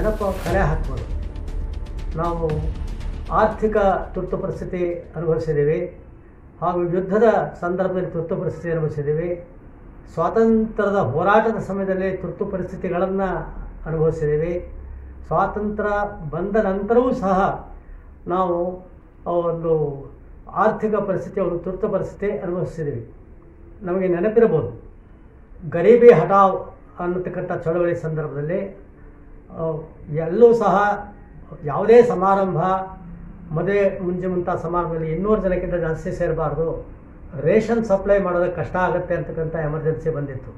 ನೆನಪು ಕಲೆ ಹಾಕ್ಬೋದು ನಾವು ಆರ್ಥಿಕ ತುರ್ತು ಪರಿಸ್ಥಿತಿ ಅನುಭವಿಸಿದ್ದೀವಿ ಹಾಗೂ ಯುದ್ಧದ ಸಂದರ್ಭದಲ್ಲಿ ತುರ್ತು ಪರಿಸ್ಥಿತಿ ಅನುಭವಿಸಿದ್ದೀವಿ ಸ್ವಾತಂತ್ರ್ಯದ ಹೋರಾಟದ ಸಮಯದಲ್ಲಿ ತುರ್ತು ಪರಿಸ್ಥಿತಿಗಳನ್ನು ಅನುಭವಿಸಿದ್ದೀವಿ ಸ್ವಾತಂತ್ರ್ಯ ಬಂದ ನಂತರವೂ ಸಹ ನಾವು ಆ ಒಂದು ಆರ್ಥಿಕ ಪರಿಸ್ಥಿತಿ ಒಂದು ತುರ್ತು ಪರಿಸ್ಥಿತಿ ಅನುಭವಿಸಿದ್ದೀವಿ ನಮಗೆ ನೆನಪಿರಬಹುದು ಗರೀಬಿ ಹಠಾವ್ ಅನ್ನತಕ್ಕಂಥ ಚಳವಳಿ ಸಂದರ್ಭದಲ್ಲಿ ಆ, ಎಲ್ಲೂ ಸಹ ಯಾವುದೇ ಸಮಾರಂಭ ಮದುವೆ ಮುಂಜೆ ಮುಂತ ಸಮಾರಂಭದಲ್ಲಿ ಇನ್ನೂರು ಜನಕ್ಕಿಂತ ಜಾಸ್ತಿ ಸೇರಬಾರ್ದು ರೇಷನ್ ಸಪ್ಲೈ ಮಾಡೋದಕ್ಕೆ ಕಷ್ಟ ಆಗುತ್ತೆ ಅಂತಕ್ಕಂಥ ಎಮರ್ಜೆನ್ಸಿ ಬಂದಿತ್ತು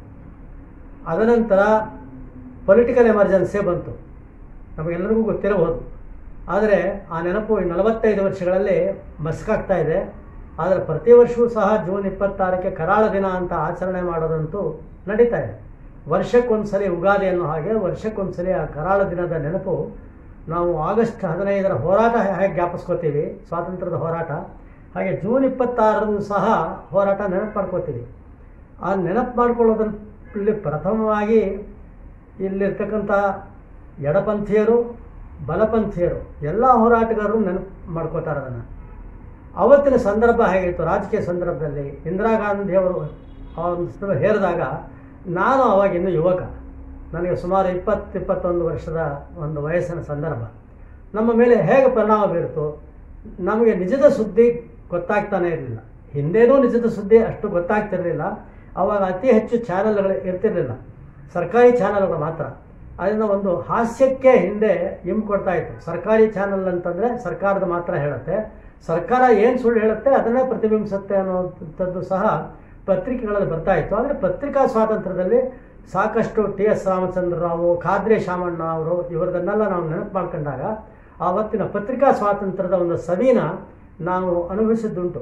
ಅದನಂತರ ಪೊಲಿಟಿಕಲ್ ಎಮರ್ಜೆನ್ಸಿ ಬಂತು ನಮಗೆಲ್ಲರಿಗೂ ಗೊತ್ತಿರಬಹುದು ಆದರೆ ಆ ನೆನಪು ಈ ನಲವತ್ತೈದು ವರ್ಷಗಳಲ್ಲಿ ಮಸ್ಕಾಗ್ತಾ ಇದೆ ಆದರೆ ಪ್ರತಿ ವರ್ಷವೂ ಸಹ ಜೂನ್ ಇಪ್ಪತ್ತಾರಕ್ಕೆ ಕರಾಳ ದಿನ ಅಂತ ಆಚರಣೆ ಮಾಡೋದಂತೂ ನಡೀತಾ ಇದೆ ವರ್ಷಕ್ಕೊಂದ್ಸಲಿ ಯುಗಾದಿ ಅನ್ನೋ ಹಾಗೆ ವರ್ಷಕ್ಕೊಂದ್ಸಲಿ ಆ ಕರಾಳ ದಿನದ ನೆನಪು ನಾವು ಆಗಸ್ಟ್ ಹದಿನೈದರ ಹೋರಾಟ ಹೇಗೆ ಜ್ಞಾಪಿಸ್ಕೋತೀವಿ ಸ್ವಾತಂತ್ರ್ಯದ ಹೋರಾಟ ಹಾಗೆ ಜೂನ್ ಇಪ್ಪತ್ತಾರರದು ಸಹ ಹೋರಾಟ ನೆನಪು ಮಾಡ್ಕೋತೀವಿ ಆ ನೆನಪು ಮಾಡ್ಕೊಳ್ಳೋದ್ರಲ್ಲಿ ಪ್ರಥಮವಾಗಿ ಇಲ್ಲಿರ್ತಕ್ಕಂಥ ಎಡಪಂಥೀಯರು ಬಲಪಂಥೀಯರು ಎಲ್ಲ ಹೋರಾಟಗಾರರು ನೆನಪು ಮಾಡ್ಕೋತಾರೆ ಅದನ್ನು ಅವತ್ತಿನ ಸಂದರ್ಭ ಹೇಗಿತ್ತು ರಾಜಕೀಯ ಸಂದರ್ಭದಲ್ಲಿ ಇಂದಿರಾ ಗಾಂಧಿಯವರು ಆ ಒಂದು ಸ್ಥಳ ಹೇರಿದಾಗ ನಾನು ಅವಾಗ ಇನ್ನೂ ಯುವಕ ನನಗೆ ಸುಮಾರು ಇಪ್ಪತ್ತು ಇಪ್ಪತ್ತೊಂದು ವರ್ಷದ ಒಂದು ವಯಸ್ಸಿನ ಸಂದರ್ಭ ನಮ್ಮ ಮೇಲೆ ಹೇಗೆ ಪರಿಣಾಮ ಬೀರಿತು ನಮಗೆ ನಿಜದ ಸುದ್ದಿ ಗೊತ್ತಾಗ್ತಾನೆ ಇರಲಿಲ್ಲ ಹಿಂದೇನೂ ನಿಜದ ಸುದ್ದಿ ಅಷ್ಟು ಗೊತ್ತಾಗ್ತಿರಲಿಲ್ಲ ಅವಾಗ ಅತಿ ಹೆಚ್ಚು ಚಾನಲ್ಗಳು ಇರ್ತಿರಲಿಲ್ಲ ಸರ್ಕಾರಿ ಚಾನಲ್ಗಳು ಮಾತ್ರ ಅದರಿಂದ ಒಂದು ಹಾಸ್ಯಕ್ಕೆ ಹಿಂದೆ ಇಂಪು ಕೊಡ್ತಾ ಇತ್ತು ಸರ್ಕಾರಿ ಚಾನಲ್ ಅಂತಂದರೆ ಸರ್ಕಾರದ ಮಾತ್ರ ಹೇಳುತ್ತೆ ಸರ್ಕಾರ ಏನು ಸುಳ್ಳು ಹೇಳುತ್ತೆ ಅದನ್ನೇ ಪ್ರತಿಬಿಂಬಿಸುತ್ತೆ ಅನ್ನೋಂಥದ್ದು ಸಹ ಪತ್ರಿಕೆಗಳಲ್ಲಿ ಬರ್ತಾ ಇತ್ತು ಆದರೆ ಪತ್ರಿಕಾ ಸ್ವಾತಂತ್ರ್ಯದಲ್ಲಿ ಸಾಕಷ್ಟು ಟಿ ಎಸ್ ರಾಮಚಂದ್ರರಾವು ಖಾದ್ರಿ ಶಾಮಣ್ಣ ಅವರು ಇವರದನ್ನೆಲ್ಲ ನಾವು ನೆನಪು ಮಾಡ್ಕೊಂಡಾಗ ಆವತ್ತಿನ ಪತ್ರಿಕಾ ಸ್ವಾತಂತ್ರ್ಯದ ಒಂದು ಸವಿನ ನಾವು ಅನುಭವಿಸಿದ್ದುಂಟು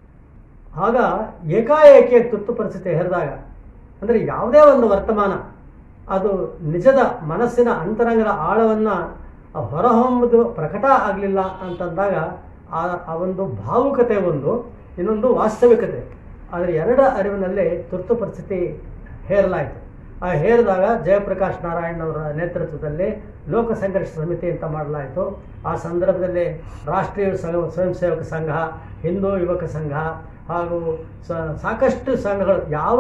ಆಗ ಏಕಾಏಕಿ ತುರ್ತು ಪರಿಸ್ಥಿತಿ ಹೆರಿದಾಗ ಅಂದರೆ ಯಾವುದೇ ಒಂದು ವರ್ತಮಾನ ಅದು ನಿಜದ ಮನಸ್ಸಿನ ಅಂತರಂಗದ ಆಳವನ್ನು ಹೊರಹೊಮ್ಮದು ಪ್ರಕಟ ಆಗಲಿಲ್ಲ ಅಂತಂದಾಗ ಆ ಆ ಒಂದು ಭಾವುಕತೆ ಒಂದು ಇನ್ನೊಂದು ವಾಸ್ತವಿಕತೆ ಆದರೆ ಎರಡ ಅರಿವಿನಲ್ಲಿ ತುರ್ತು ಪರಿಸ್ಥಿತಿ ಹೇರಲಾಯಿತು ಆ ಹೇರಿದಾಗ ಜಯಪ್ರಕಾಶ್ ನಾರಾಯಣ್ ಅವರ ನೇತೃತ್ವದಲ್ಲಿ ಲೋಕ ಸಂಘರ್ಷ ಸಮಿತಿ ಅಂತ ಮಾಡಲಾಯಿತು ಆ ಸಂದರ್ಭದಲ್ಲಿ ರಾಷ್ಟ್ರೀಯ ಸ- ಸ್ವಯಂ ಸೇವಕ ಸಂಘ ಹಿಂದೂ ಯುವಕ ಸಂಘ ಹಾಗೂ ಸ- ಸಾಕಷ್ಟು ಸಂಘಗಳು ಯಾವ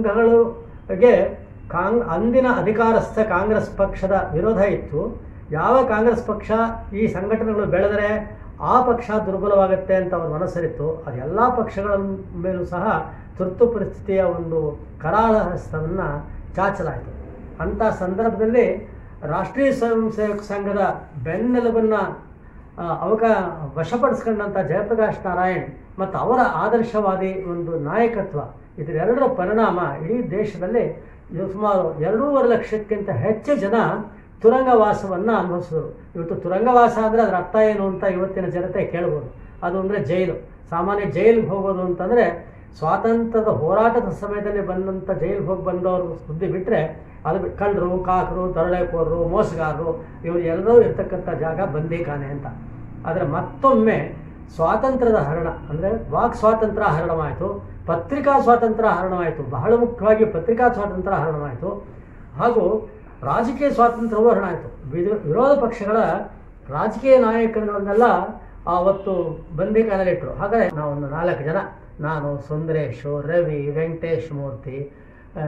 ಸಂಘಗಳಿಗೆ ಕಾಂಗ್ ಅಂದಿನ ಅಧಿಕಾರಸ್ಥ ಕಾಂಗ್ರೆಸ್ ಪಕ್ಷದ ವಿರೋಧ ಇತ್ತು ಯಾವ ಕಾಂಗ್ರೆಸ್ ಪಕ್ಷ ಈ ಸಂಘಟನೆಗಳು ಬೆಳೆದರೆ ಆ ಪಕ್ಷ ದುರ್ಬಲವಾಗುತ್ತೆ ಅಂತ ಅವ್ರ ಮನಸ್ಸರಿತ್ತು ಅದೆಲ್ಲ ಪಕ್ಷಗಳ ಮೇಲೂ ಸಹ ತುರ್ತು ಪರಿಸ್ಥಿತಿಯ ಒಂದು ಕರಾಳ ಹಸ್ತವನ್ನು ಚಾಚಲಾಯಿತು ಅಂಥ ಸಂದರ್ಭದಲ್ಲಿ ರಾಷ್ಟ್ರೀಯ ಸ್ವಯಂ ಸೇವಕ ಸಂಘದ ಬೆನ್ನೆಲುಬನ್ನು ಆ, ಅವಕ ವಶಪಡಿಸ್ಕೊಂಡಂಥ ಜಯಪ್ರಕಾಶ್ ನಾರಾಯಣ್ ಮತ್ತು ಅವರ ಆದರ್ಶವಾದಿ ಒಂದು ನಾಯಕತ್ವ ಇದರೆರಡರ ಪರಿಣಾಮ ಇಡೀ ದೇಶದಲ್ಲಿ ಇದು ಸುಮಾರು ಎರಡೂವರೆ ಲಕ್ಷಕ್ಕಿಂತ ಹೆಚ್ಚು ಜನ ತುರಂಗವಾಸವನ್ನು ಅನುಭವಿಸಿದರು ಇವತ್ತು ತುರಂಗವಾಸ ಅಂದರೆ ಅದರ ಅರ್ಥ ಏನು ಅಂತ ಇವತ್ತಿನ ಜನತೆ ಕೇಳ್ಬೋದು ಅದು ಅಂದರೆ ಜೈಲು ಸಾಮಾನ್ಯ ಜೈಲಿಗೆ ಹೋಗೋದು ಅಂತಂದರೆ ಸ್ವಾತಂತ್ರ್ಯದ ಹೋರಾಟದ ಸಮಯದಲ್ಲಿ ಬಂದಂಥ ಜೈಲಿಗೆ ಹೋಗಿ ಬಂದವರು ಸುದ್ದಿ ಬಿಟ್ಟರೆ ಅದು ಬಿಟ್ಟು ಕಳ್ಳರು ಕಾಕರು ದರೋಡೆಕೋರರು ಮೋಸಗಾರರು ಇವರು ಎಲ್ಲರೂ ಇರ್ತಕ್ಕಂಥ ಜಾಗ ಬಂದೀಖಾನೆ ಅಂತ ಆದರೆ ಮತ್ತೊಮ್ಮೆ ಸ್ವಾತಂತ್ರ್ಯದ ಹರಣ ಅಂದರೆ ವಾಕ್ ಸ್ವಾತಂತ್ರ್ಯ ಹರಣವಾಯಿತು ಪತ್ರಿಕಾ ಸ್ವಾತಂತ್ರ್ಯ ಹರಣವಾಯಿತು ಬಹಳ ಮುಖ್ಯವಾಗಿ ಪತ್ರಿಕಾ ಸ್ವಾತಂತ್ರ್ಯ ಹರಣವಾಯಿತು ಹಾಗೂ ರಾಜಕೀಯ ಸ್ವಾತಂತ್ರ್ಯವೂ ಹರಣ ಆಯಿತು ವಿರೋಧ ಪಕ್ಷಗಳ ರಾಜಕೀಯ ನಾಯಕರುಗಳನ್ನೆಲ್ಲ ಆವತ್ತು ಬಂದಿಖಾನೆಯಲ್ಲಿಟ್ಟರು ಹಾಗಾದರೆ ನಾವೊಂದು ನಾಲ್ಕು ಜನ ನಾನು ಸುಂದರೇಶು ರವಿ ವೆಂಕಟೇಶ್ ಮೂರ್ತಿ ಆ,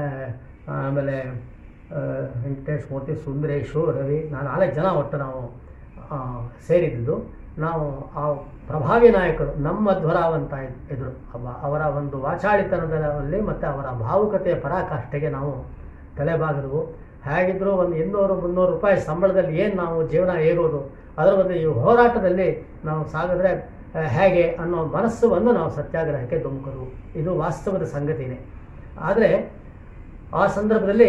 ಆಮೇಲೆ ಆ, ವೆಂಕಟೇಶ್ ಮೂರ್ತಿ ಸುಂದರೇಶು ರವಿ ನಾನು ನಾಲ್ಕು ಜನ ಒಟ್ಟು ನಾವು ಆ, ಸೇರಿದ್ದು ನಾವು ಆ ಪ್ರಭಾವಿ ನಾಯಕರು ನಮ್ಮ ಧ್ವರಾವಂತ ಇದ್ರು ಅವ- ಅವರ ಒಂದು ವಾಚಾಳಿತನದಲ್ಲಿ ಮತ್ತು ಅವರ ಭಾವುಕತೆಯ ಪರಾಕಾಷ್ಠೆಗೆ ನಾವು ತಲೆಬಾಗಿದವು ಹೇಗಿದ್ರು ಒಂದು ಇನ್ನೂರು ಮುನ್ನೂರು ರೂಪಾಯಿ ಸಂಬಳದಲ್ಲಿ ಏನು ನಾವು ಜೀವನ ಹೇಗೋದು ಅದರ ಒಂದು ಈ ಹೋರಾಟದಲ್ಲಿ ನಾವು ಸಾಗಿದ್ರೆ ಆ, ಹೇಗೆ ಅನ್ನೋ ಮನಸ್ಸು ಒಂದು ನಾವು ಸತ್ಯಾಗ್ರಹಕ್ಕೆ ಧುಮುಕರು ಇದು ವಾಸ್ತವದ ಸಂಗತಿನೇ ಆದರೆ ಆ ಸಂದರ್ಭದಲ್ಲಿ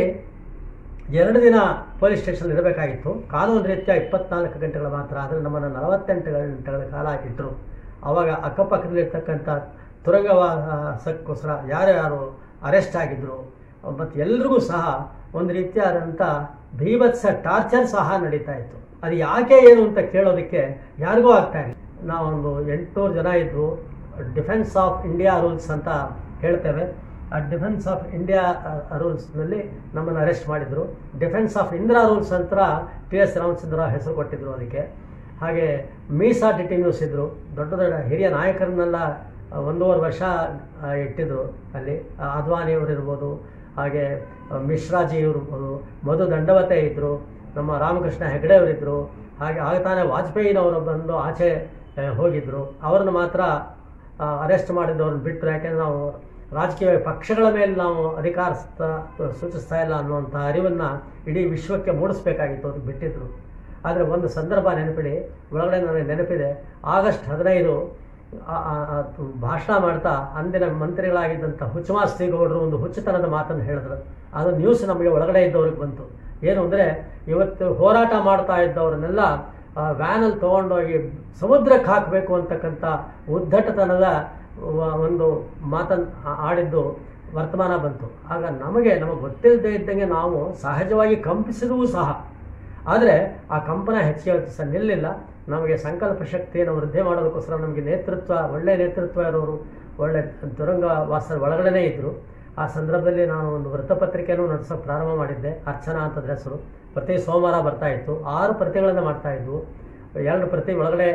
ಎರಡು ದಿನ ಪೊಲೀಸ್ ಸ್ಟೇಷನ್ ಇರಬೇಕಾಗಿತ್ತು ಕಾನೂನು ರೀತ್ಯ ಇಪ್ಪತ್ನಾಲ್ಕು ಗಂಟೆಗಳ ಮಾತ್ರ ಆದರೆ ನಮ್ಮನ್ನು ನಲವತ್ತೆಂಟು ಗಂಟೆಗಳ ಕಾಲ ಇಟ್ಟರು ಆವಾಗ ಅಕ್ಕಪಕ್ಕದಲ್ಲಿರ್ತಕ್ಕಂಥ ತುರಂಗವಾಸಕ್ಕೋಸ್ಕರ ಯಾರ್ಯಾರು ಅರೆಸ್ಟ್ ಆಗಿದ್ದರು ಮತ್ತು ಎಲ್ರಿಗೂ ಸಹ ಒಂದು ರೀತಿಯಾದಂಥ ಭೀಭತ್ಸ ಟಾರ್ಚರ್ ಸಹ ನಡೀತಾ ಇತ್ತು ಅದು ಯಾಕೆ ಏನು ಅಂತ ಕೇಳೋದಕ್ಕೆ ಯಾರಿಗೂ ಆಗ್ತಾ ಇಲ್ಲ ನಾವೊಂದು ಎಂಟುನೂರು ಜನ ಇದ್ವು ಡಿಫೆನ್ಸ್ ಆಫ್ ಇಂಡಿಯಾ ರೂಲ್ಸ್ ಅಂತ ಹೇಳ್ತೇವೆ ಆ ಡಿಫೆನ್ಸ್ ಆಫ್ ಇಂಡಿಯಾ ರೂಲ್ಸ್ನಲ್ಲಿ ನಮ್ಮನ್ನು ಅರೆಸ್ಟ್ ಮಾಡಿದರು ಡಿಫೆನ್ಸ್ ಆಫ್ ಇಂದಿರಾ ರೂಲ್ಸ್ ಅಂತ ಟಿ ಎಸ್ ರಾಮಚಂದ್ರ ಹೆಸರು ಕೊಟ್ಟಿದ್ರು ಅದಕ್ಕೆ ಹಾಗೆ ಮೀಸಾ ಡಿಟಿನ್ಯೂಸ್ ಇದ್ದರು ದೊಡ್ಡ ದೊಡ್ಡ ಹಿರಿಯ ನಾಯಕರನ್ನೆಲ್ಲ ಆ, ಒಂದೂವರೆ ವರ್ಷ ಆ, ಇಟ್ಟಿದ್ರು ಅಲ್ಲಿ ಆ, ಅದ್ವಾನಿಯವರು ಇರ್ಬೋದು ಹಾಗೆ ಆ, ಮಿಶ್ರಾಜಿ ಇರ್ಬೋದು ಮಧು ದಂಡವತೆ ಇದ್ದರು ನಮ್ಮ ರಾಮಕೃಷ್ಣ ಹೆಗಡೆ ಅವರಿದ್ದರು ಹಾಗೆ ಆಗ ತಾನೇ ವಾಜಪೇಯಿನವರು ಬಂದು ಆಚೆ ಆ, ಹೋಗಿದ್ರು ಅವ್ರನ್ನ ಮಾತ್ರ ಅರೆಸ್ಟ್ ಮಾಡಿದ್ದವ್ರನ್ನ ಬಿಟ್ಟರು ಯಾಕೆಂದ್ರೆ ನಾವು ರಾಜಕೀಯ ಪಕ್ಷಗಳ ಮೇಲೆ ನಾವು ಅಧಿಕಾರ ಸ್ಥ- ಸೂಚಿಸ್ತಾ ಇಲ್ಲ ಅನ್ನುವಂಥ ಅರಿವನ್ನು ಇಡೀ ವಿಶ್ವಕ್ಕೆ ಮೂಡಿಸ್ಬೇಕಾಗಿತ್ತು ಅದು ಬಿಟ್ಟಿದ್ರು ಆದರೆ ಒಂದು ಸಂದರ್ಭ ನೆನಪಿಡಿ ಒಳಗಡೆ ನನಗೆ ನೆನಪಿದೆ ಆಗಸ್ಟ್ ಹದಿನೈದು ಆ- ಆ- ಆ ಭಾಷಣ ಮಾಡ್ತಾ ಅಂದಿನ ಮಂತ್ರಿಗಳಾಗಿದ್ದಂಥ ಹುಚ್ಚುಮಾಸ್ತಿಗೌಡರು ಒಂದು ಹುಚ್ಚುತನದ ಮಾತನ್ನು ಹೇಳಿದ್ರು ಅದು ನ್ಯೂಸ್ ನಮಗೆ ಒಳಗಡೆ ಇದ್ದವ್ರಿಗೆ ಬಂತು ಏನು ಅಂದರೆ ಇವತ್ತು ಹೋರಾಟ ಮಾಡ್ತಾ ಇದ್ದವ್ರನ್ನೆಲ್ಲ ವ್ಯಾನಲ್ಲಿ ತೊಗೊಂಡೋಗಿ ಸಮುದ್ರಕ್ಕೆ ಹಾಕಬೇಕು ಅಂತಕ್ಕಂಥ ಉದ್ದಟತನದ ವ- ಒಂದು ಮಾತನ್ನು ಆ- ಆಡಿದ್ದು ವರ್ತಮಾನ ಬಂತು ಆಗ ನಮಗೆ ನಮಗೆ ಗೊತ್ತಿಲ್ಲದೆ ಇದ್ದಂಗೆ ನಾವು ಸಹಜವಾಗಿ ಕಂಪಿಸಿದವೂ ಸಹ ಆದರೆ ಆ ಕಂಪನ ಹೆಚ್ಚಿಗೆ ಹೊತ್ತು ಸಹ ನಿಲ್ಲಿಲ್ಲ ನಮಗೆ ಸಂಕಲ್ಪ ಶಕ್ತಿಯನ್ನು ವೃದ್ಧಿ ಮಾಡೋದಕ್ಕೋಸ್ಕರ ನಮಗೆ ನೇತೃತ್ವ ಒಳ್ಳೆ ನೇತೃತ್ವ ಇರೋರು ಒಳ್ಳೆ ತುರಂಗ ವಾಸ ಒಳಗಡೆನೇ ಇದ್ದರು ಆ ಸಂದರ್ಭದಲ್ಲಿ ನಾನು ಒಂದು ವೃತ್ತಪತ್ರಿಕೆಯನ್ನು ನಡೆಸೋಕೆ ಪ್ರಾರಂಭ ಮಾಡಿದ್ದೆ ಅರ್ಚನಾ ಅಂತದ್ರ ಹೆಸರು ಪ್ರತಿ ಸೋಮವಾರ ಬರ್ತಾ ಇತ್ತು ಆರು ಪ್ರತಿಗಳನ್ನು ಮಾಡ್ತಾ ಇದ್ವು ಎರಡು ಪ್ರತಿ ಒಳಗಡೆ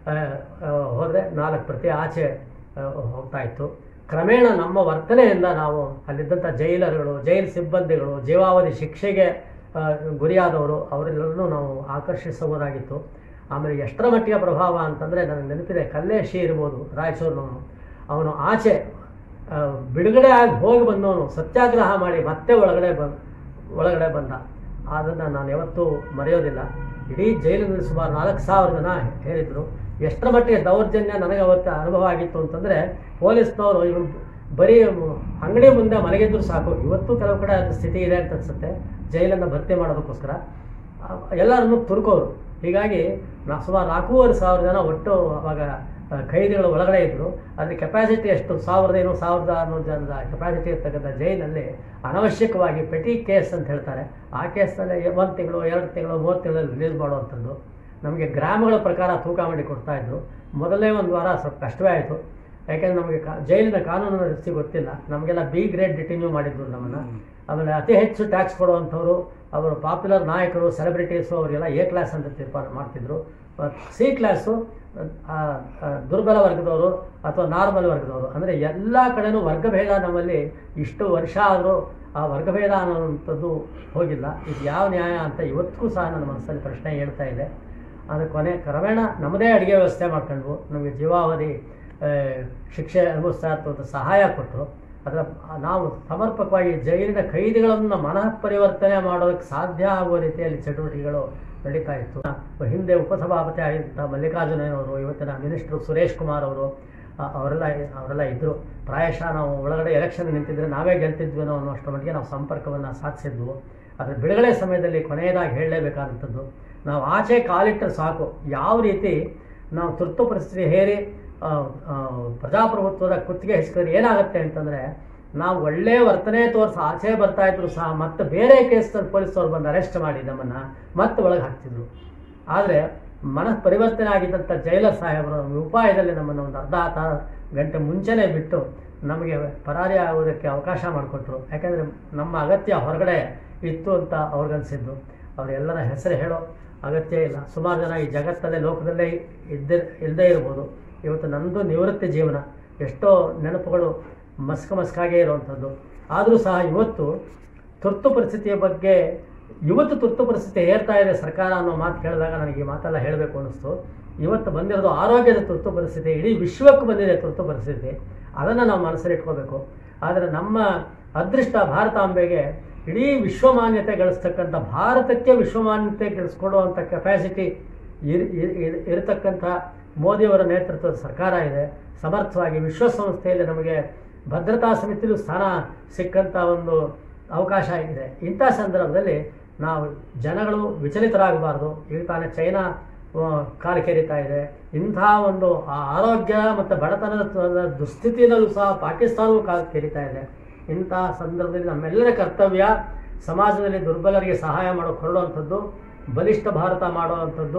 ಹೋದರೆ ನಾಲ್ಕು ಪ್ರತಿ ಆಚೆ ಆ, ಹೋಗ್ತಾ ಇತ್ತು ಕ್ರಮೇಣ ನಮ್ಮ ವರ್ತನೆಯಿಂದ ನಾವು ಅಲ್ಲಿದ್ದಂಥ ಜೈಲರುಗಳು ಜೈಲು ಸಿಬ್ಬಂದಿಗಳು ಜೀವಾವಧಿ ಶಿಕ್ಷೆಗೆ ಆ, ಗುರಿಯಾದವರು ಅವರೆಲ್ಲರನ್ನೂ ನಾವು ಆಕರ್ಷಿಸಬಹುದಾಗಿತ್ತು ಆಮೇಲೆ ಎಷ್ಟರ ಮಟ್ಟಿಗೆ ಪ್ರಭಾವ ಅಂತಂದರೆ ನನಗೆ ನೆನಪಿದೆ ಕಲ್ಲೇಶಿ ಇರ್ಬೋದು ರಾಯಚೂರಿನವನು ಅವನು ಆಚೆ ಆ, ಬಿಡುಗಡೆ ಆಗಿ ಹೋಗಿ ಬಂದವನು ಸತ್ಯಾಗ್ರಹ ಮಾಡಿ ಮತ್ತೆ ಒಳಗಡೆ ಬಂದ ಒಳಗಡೆ ಬಂದ ಅದನ್ನು ನಾನು ಯಾವತ್ತೂ ಮರೆಯೋದಿಲ್ಲ ಇಡೀ ಜೈಲಿನಲ್ಲಿ ಸುಮಾರು ನಾಲ್ಕು ಸಾವಿರ ಜನ ಹೇಳಿದರು ಎಷ್ಟರ ಮಟ್ಟಿಗೆ ದೌರ್ಜನ್ಯ ನನಗೆ ಅವತ್ತು ಅನುಭವ ಆಗಿತ್ತು ಅಂತಂದರೆ ಪೊಲೀಸ್ನವರು ಇವನು ಬರೀ ಅಂಗಡಿ ಮುಂದೆ ಮಲಗಿದ್ರು ಸಾಕು ಇವತ್ತು ಕೆಲವು ಕಡೆ ಅದು ಸ್ಥಿತಿ ಇದೆ ಅಂತ ಅನ್ಸುತ್ತೆ ಜೈಲನ್ನು ಭರ್ತಿ ಮಾಡೋದಕ್ಕೋಸ್ಕರ ಆ, ಎಲ್ಲರನ್ನು ತುರ್ಕೋರು ಹೀಗಾಗಿ ನಾ ಸುಮಾರು ನಾಲ್ಕೂವರೆ ಸಾವಿರ ಜನ ಒಟ್ಟು ಅವಾಗ ಆ, ಖೈದಿಗಳು ಒಳಗಡೆ ಇದ್ದರು ಅದ್ರ ಕೆಪಾಸಿಟಿ ಎಷ್ಟು ಸಾವಿರದ ಏನೋ ಸಾವಿರದ ಆರುನೂರು ಜನದ ಕೆಪಾಸಿಟಿ ಇರ್ತಕ್ಕಂಥ ಜೈಲಲ್ಲಿ ಅನವಶ್ಯಕವಾಗಿ ಪೆಟಿ ಕೇಸ್ ಅಂತ ಹೇಳ್ತಾರೆ ಆ ಕೇಸಲ್ಲಿ ಒಂದು ತಿಂಗಳು ಎರಡು ತಿಂಗಳು ಮೂರು ತಿಂಗಳಲ್ಲಿ ರಿಲೀಸ್ ಮಾಡುವಂಥದ್ದು ನಮಗೆ ಗ್ರಾಮಗಳ ಪ್ರಕಾರ ತೂಕ ಮಾಡಿ ಕೊಡ್ತಾ ಇದ್ರು ಮೊದಲನೇ ಒಂದು ವಾರ ಸ್ವಲ್ಪ ಕಷ್ಟವೇ ಆಯಿತು ಯಾಕೆಂದ್ರೆ ನಮಗೆ ಕಾ ಜೈಲಿನ ಕಾನೂನಿನ ರೀತಿ ಗೊತ್ತಿಲ್ಲ ನಮಗೆಲ್ಲ ಬಿ ಗ್ರೇಡ್ ಡಿಟಿನ್ಯೂ ಮಾಡಿದ್ರು ನಮ್ಮನ್ನು ಆಮೇಲೆ ಅತಿ ಹೆಚ್ಚು ಟ್ಯಾಕ್ಸ್ ಕೊಡುವಂಥವ್ರು ಅವರು ಪಾಪ್ಯುಲರ್ ನಾಯಕರು ಸೆಲೆಬ್ರಿಟೀಸು ಅವರೆಲ್ಲ ಎ ಕ್ಲಾಸ್ ಅಂತ ತೀರ್ಮಾನ ಮಾಡ್ತಿದ್ರು ಸಿ ಕ್ಲಾಸು ಆ, ಆ, ದುರ್ಬಲ ವರ್ಗದವರು ಅಥವಾ ನಾರ್ಮಲ್ ವರ್ಗದವರು ಅಂದರೆ ಎಲ್ಲ ಕಡೆನೂ ವರ್ಗಭೇದ ನಮ್ಮಲ್ಲಿ ಇಷ್ಟು ವರ್ಷ ಆದರೂ ಆ ವರ್ಗಭೇದ ಅನ್ನೋವಂಥದ್ದು ಹೋಗಿಲ್ಲ ಇದು ಯಾವ ನ್ಯಾಯ ಅಂತ ಇವತ್ತಿಗೂ ಸಹ ನನ್ನ ಮನಸ್ಸಲ್ಲಿ ಪ್ರಶ್ನೆ ಹೇಳ್ತಾ ಇದೆ ಆದರೆ ಕೊನೆ ಕ್ರಮೇಣ ನಮ್ಮದೇ ಅಡುಗೆ ವ್ಯವಸ್ಥೆ ಮಾಡ್ಕೊಂಡ್ವು ನಮಗೆ ಜೀವಾವಧಿ ಆ, ಶಿಕ್ಷೆ ಅನುಭವಿಸ್ತಾ ಇರ್ತಕ್ಕಂಥ ಸಹಾಯ ಕೊಟ್ಟರು ಅದರ ನಾವು ಸಮರ್ಪಕವಾಗಿ ಜೈಲಿನ ಖೈದಿಗಳನ್ನು ಮನಃ ಪರಿವರ್ತನೆ ಮಾಡೋದಕ್ಕೆ ಸಾಧ್ಯ ಆಗುವ ರೀತಿಯಲ್ಲಿ ಚಟುವಟಿಕೆಗಳು ನಡೀತಾ ಇತ್ತು ಹಿಂದೆ ಉಪಸಭಾಪತಿ ಆಗಿದ್ದ ಮಲ್ಲಿಕಾರ್ಜುನಯ್ಯನವರು ಇವತ್ತಿನ ಮಿನಿಸ್ಟ್ರು ಸುರೇಶ್ ಕುಮಾರ್ ಅವರು ಆ, ಅವರೆಲ್ಲ ಅವರೆಲ್ಲ ಇದ್ದರು ಪ್ರಾಯಶಃ ನಾವು ಒಳಗಡೆ ಎಲೆಕ್ಷನ್ ನಿಂತಿದ್ರೆ ನಾವೇ ಗೆಲ್ತಿದ್ವೇನೋ ಅನ್ನೋಷ್ಟರ ಮಟ್ಟಿಗೆ ನಾವು ಸಂಪರ್ಕವನ್ನು ಸಾಧಿಸಿದ್ವು ಅದರ ಬಿಡುಗಡೆ ಸಮಯದಲ್ಲಿ ಕೊನೆಯದಾಗಿ ಹೇಳಲೇಬೇಕಾದಂಥದ್ದು ನಾವು ಆಚೆ ಕಾಲಿಟ್ಟರೆ ಸಾಕು ಯಾವ ರೀತಿ ನಾವು ತುರ್ತು ಪರಿಸ್ಥಿತಿ ಹೇರಿ ಆ, ಆ, ಪ್ರಜಾಪ್ರಭುತ್ವದ ಕುತ್ತಿಗೆ ಹೆಚ್ಚಿದ್ರೆ ಏನಾಗುತ್ತೆ ಅಂತಂದರೆ ನಾವು ಒಳ್ಳೆಯ ವರ್ತನೆ ತೋರಿಸಿ ಆಚೆ ಬರ್ತಾ ಇದ್ರು ಸಹ ಮತ್ತೆ ಬೇರೆ ಕೇಸ್ನಲ್ಲಿ ಪೊಲೀಸವ್ರು ಬಂದು ಅರೆಸ್ಟ್ ಮಾಡಿ ನಮ್ಮನ್ನು ಮತ್ತೆ ಒಳಗೆ ಹಾಕ್ತಿದ್ರು ಆದರೆ ಮನಃ ಪರಿವರ್ತನೆ ಆಗಿದ್ದಂಥ ಜೈಲರ್ ಸಾಹೇಬರು ಉಪಾಯದಲ್ಲಿ ನಮ್ಮನ್ನು ಒಂದು ಅರ್ಧ ತಾ ಗಂಟೆ ಮುಂಚೆನೇ ಬಿಟ್ಟು ನಮಗೆ ಪರಾರಿ ಆಗೋದಕ್ಕೆ ಅವಕಾಶ ಮಾಡಿಕೊಟ್ರು ಯಾಕೆಂದರೆ ನಮ್ಮ ಅಗತ್ಯ ಹೊರಗಡೆ ಇತ್ತು ಅಂತ ಅವ್ರಿಗನ್ಸಿದ್ದು ಅವರೆಲ್ಲರ ಹೆಸರು ಹೇಳೋ ಅಗತ್ಯ ಇಲ್ಲ ಸುಮಾರು ಜನ ಈ ಜಗತ್ತಲ್ಲೇ ಲೋಕದಲ್ಲೇ ಇದ್ದೇ ಇಲ್ಲದೇ ಇರ್ಬೋದು ಇವತ್ತು ನನ್ನದು ನಿವೃತ್ತಿ ಜೀವನ ಎಷ್ಟೋ ನೆನಪುಗಳು ಮಸ್ಕ ಮಸ್ಕಾಗೇ ಇರುವಂಥದ್ದು ಆದರೂ ಸಹ ಇವತ್ತು ತುರ್ತು ಪರಿಸ್ಥಿತಿಯ ಬಗ್ಗೆ ಇವತ್ತು ತುರ್ತು ಪರಿಸ್ಥಿತಿ ಹೇರ್ತಾ ಇದೆ ಸರ್ಕಾರ ಅನ್ನೋ ಮಾತು ಕೇಳಿದಾಗ ನನಗೆ ಈ ಮಾತೆಲ್ಲ ಹೇಳಬೇಕು ಅನ್ನಿಸ್ತು ಇವತ್ತು ಬಂದಿರೋದು ಆರೋಗ್ಯದ ತುರ್ತು ಪರಿಸ್ಥಿತಿ ಇಡೀ ವಿಶ್ವಕ್ಕೆ ಬಂದಿದೆ ತುರ್ತು ಪರಿಸ್ಥಿತಿ ಅದನ್ನು ನಾವು ಮನಸ್ಸಲ್ಲಿ ಇಟ್ಕೋಬೇಕು ಆದರೆ ನಮ್ಮ ಅದೃಷ್ಟ ಭಾರತಾಂಬೆಗೆ ಇಡೀ ವಿಶ್ವಮಾನ್ಯತೆ ಗಳಿಸ್ತಕ್ಕಂಥ ಭಾರತಕ್ಕೆ ವಿಶ್ವಮಾನ್ಯತೆ ಗಳಿಸ್ಕೊಡುವಂಥ ಕೆಪಾಸಿಟಿ ಇರ್ ಇರ್- ಇರ್- ಇರತಕ್ಕಂಥ ಮೋದಿಯವರ ನೇತೃತ್ವದ ಸರ್ಕಾರ ಇದೆ ಸಮರ್ಥವಾಗಿ ವಿಶ್ವಸಂಸ್ಥೆಯಲ್ಲಿ ನಮಗೆ ಭದ್ರತಾ ಸಮಿತಿಯಲ್ಲೂ ಸ್ಥಾನ ಸಿಕ್ಕಂಥ ಒಂದು ಅವಕಾಶ ಇದೆ ಇಂಥ ಸಂದರ್ಭದಲ್ಲಿ ನಾವು ಜನಗಳು ವಿಚಲಿತರಾಗಬಾರ್ದು ಈಗ ತಾನೇ ಚೈನಾ ಆ, ಕಾಲು ಕೆರಿತಾ ಇದೆ ಇಂಥ ಒಂದು ಆ ಆರೋಗ್ಯ ಮತ್ತು ಬಡತನದ ತ- ದುಸ್ಥಿತಿಯಲ್ಲೂ ಸಹ ಪಾಕಿಸ್ತಾನವೂ ಕಾಲು ಕೆರಿತಾ ಇದೆ ಇಂಥ ಸಂದರ್ಭದಲ್ಲಿ ನಮ್ಮೆಲ್ಲರ ಕರ್ತವ್ಯ ಸಮಾಜದಲ್ಲಿ ದುರ್ಬಲರಿಗೆ ಸಹಾಯ ಮಾಡೋ ಹೊರಡುವಂಥದ್ದು ಬಲಿಷ್ಠ ಭಾರತ ಮಾಡುವಂಥದ್ದು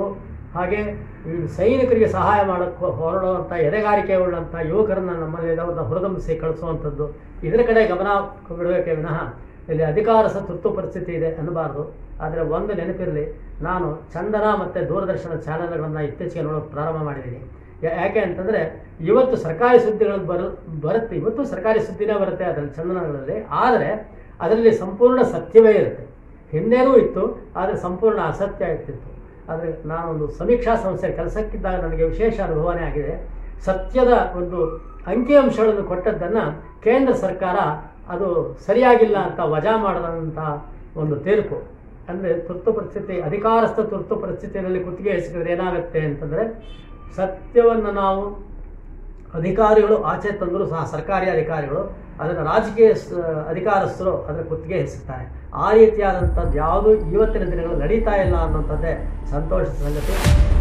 ಹಾಗೆ ಈ ಸೈನಿಕರಿಗೆ ಸಹಾಯ ಮಾಡೋಕ್ಕೆ ಹೊರಡುವಂಥ ಎದೆಗಾರಿಕೆ ಉಳ್ಳಂಥ ಯುವಕರನ್ನ ನಮ್ಮಲ್ಲಿ ಅವ್ರನ್ನ ಹುರಿದುಂಬಿಸಿ ಕಳಿಸುವಂಥದ್ದು ಇದರ ಕಡೆ ಗಮನ ಬಿಡಬೇಕೇ ವಿನಃ ಇಲ್ಲಿ ಅಧಿಕಾರಸ ತುರ್ತು ಪರಿಸ್ಥಿತಿ ಇದೆ ಅನ್ನಬಾರ್ದು ಆದರೆ ಒಂದು ನೆನಪಿರಲಿ ನಾನು ಚಂದನ ಮತ್ತು ದೂರದರ್ಶನ ಚಾನೆಲ್ಗಳನ್ನು ಇತ್ತೀಚೆಗೆ ನೋಡೋಕೆ ಪ್ರಾರಂಭ ಮಾಡಿದ್ದೀನಿ ಯಾ- ಯಾಕೆ ಅಂತಂದರೆ ಇವತ್ತು ಸರ್ಕಾರಿ ಸುದ್ದಿಗಳು ಬರು ಬರುತ್ತೆ ಇವತ್ತು ಸರ್ಕಾರಿ ಸುದ್ದಿನೇ ಬರುತ್ತೆ ಅದರಲ್ಲಿ ಚಂದನಗಳಲ್ಲಿ ಆದರೆ ಅದರಲ್ಲಿ ಸಂಪೂರ್ಣ ಸತ್ಯವೇ ಇರುತ್ತೆ ಹಿಂದೆನೂ ಇತ್ತು ಆದರೆ ಸಂಪೂರ್ಣ ಅಸತ್ಯ ಇರ್ತಿತ್ತು ಆದರೆ ನಾನೊಂದು ಸಮೀಕ್ಷಾ ಸಂಸ್ಥೆ ಕೆಲಸಕ್ಕಿದ್ದಾಗ ನನಗೆ ವಿಶೇಷ ಅನುಭವನೇ ಆಗಿದೆ ಸತ್ಯದ ಒಂದು ಅಂಕಿಅಂಶಗಳನ್ನು ಕೊಟ್ಟದ್ದನ್ನು ಕೇಂದ್ರ ಸರ್ಕಾರ ಅದು ಸರಿಯಾಗಿಲ್ಲ ಅಂತ ವಜಾ ಮಾಡದಂಥ ಒಂದು ತೀರ್ಪು ಅಂದರೆ ತುರ್ತು ಪರಿಸ್ಥಿತಿ ಅಧಿಕಾರಸ್ಥ ತುರ್ತು ಪರಿಸ್ಥಿತಿಯಲ್ಲಿ ಕುತ್ತಿಗೆ ಎಸಗಿದ್ರೆ ಏನಾಗುತ್ತೆ ಅಂತಂದರೆ ಸತ್ಯವನ್ನು ನಾವು ಅಧಿಕಾರಿಗಳು ಆಚೆ ತಂದರೂ ಸಹ ಸರ್ಕಾರಿ ಅಧಿಕಾರಿಗಳು ಅದನ್ನು ರಾಜಕೀಯ ಸ- ಅಧಿಕಾರಸ್ಥರು ಅದರ ಕುತ್ತಿಗೆ ಹೆಸುತ್ತಾರೆ ಆ ರೀತಿಯಾದಂಥದ್ದು ಯಾವುದು ಇವತ್ತಿನ ದಿನಗಳು ನಡೀತಾ ಇಲ್ಲ ಅನ್ನೋಂಥದ್ದೇ ಸಂತೋಷದ ಸಂಗತಿ